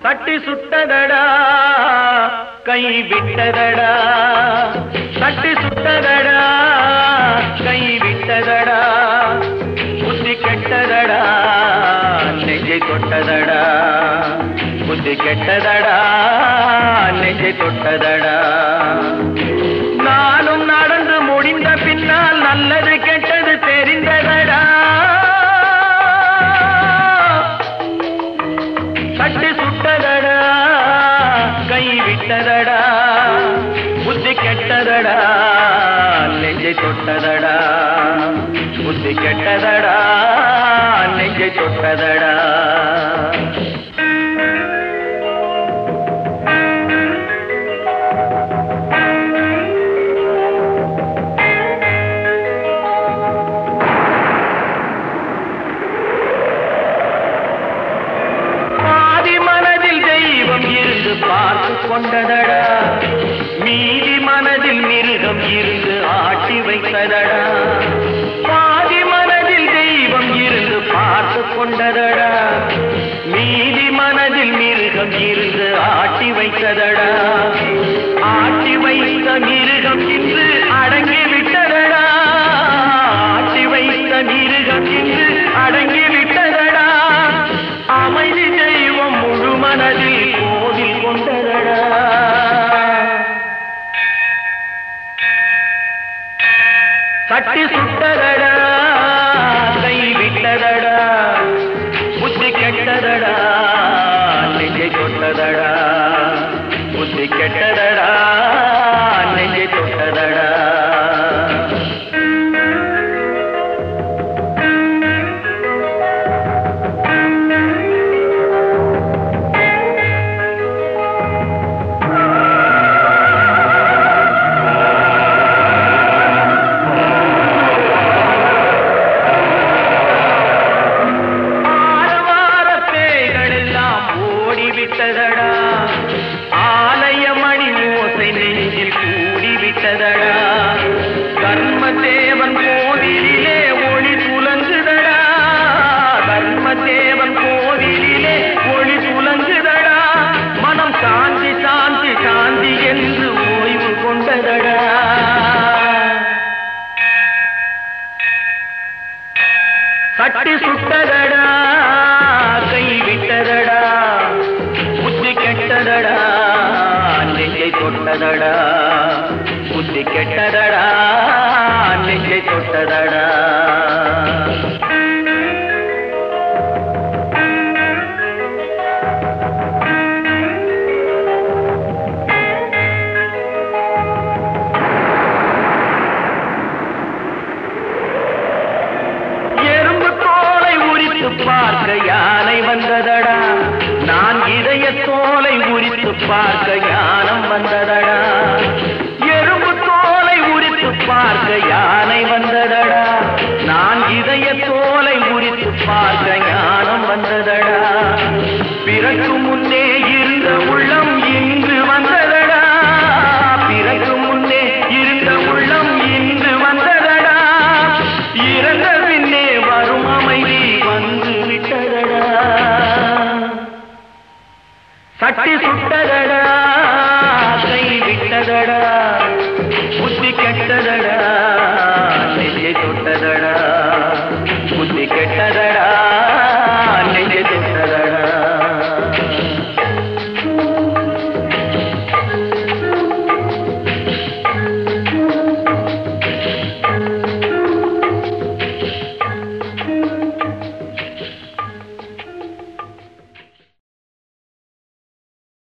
தட்டி சுட்டதடா கை விட்டதடா தட்டி சுட்டதடா கை விட்டதடா புத்தி கெட்டதடா நெஞ்சை தொட்டதடா புத்தி கெட்டதடா நெஞ்சை தொட்டதடா நானும் நடந்து முடிந்த பின்னால் நல்லது கெட்டது தெரிந்ததடா கட்டி சுட்டதடா கை விட்டதடா புத்தி கெட்டதடா நெஞ்சை தொட்டதடா புத்தி கெட்டதடா நெஞ்சை தொட்டதடா பாதி மனதில் தெய்வம் இருந்து பார்த்து கொண்டதடா மீதி மனதில் மிருகம் இருந்து ஆட்டி வைத்ததடா பாதி மனதில் தெய்வம் இருந்து பார்த்து கொண்டதடா மீதி மனதில் மிருகம் இருந்து ஆட்டி வைத்ததடா ஆட்டி வைத்த மிருகம் இன்று அடங்கி விட்டதடா ஆட்டி வைத்த மிருகம் இன்று அடங்கி விட்டதடா அமைதி தெய்வம் முழு மனதில் கோவில் கொண்டதடா சட்டி சுட்டதடா கை விட்டதடா புத்தி கெட்டதடா நெஞ்சை தொட்டதடா புத்தி கெட்டதடா நெஞ்சை தொட்டதடா ஆரவார பேய்கள் எல்லாம் ஓடிவிட்டதடா ஆலயமணி ஓசை நெஞ்சில் கூடிவிட்டதடா கர்மதேவன் கோவிலிலே ஒளி துலங்குதடா கர்மதேவன் கோவிலிலே ஒளி துலங்குதடா மனம் சாந்தி சாந்தி சாந்தி என்று ஓய்வு கொண்டதடா சட்டி சுட்டதடா கை விட்டதடா புத்தி கெட்டதடா நெஞ்சை தொட்டதடா புத்தி கெட்டதடா நெஞ்சை தொட்டதடா எறும்பு தோலை உரித்து பார்க்க யானை வந்ததடா நான் இதய தோலை உரித்து பார்க்க ஞானம் வந்ததடா எறும்பு தோலை உரித்து பார்க்க யானை வந்ததடா நான் இதய தோலை உரித்து பார்க்க ஞானம் வந்ததடா பிறகு முன்னே இருந்த உள்ளம் இன்று வந்ததடா பிறகு முன்னே இருந்த உள்ளம் இன்று வந்ததடா இறந்த பின்னே வரும் அமைதி வந்து விட்டதடா சட்டி சுட்டதடா கை விட்டதடா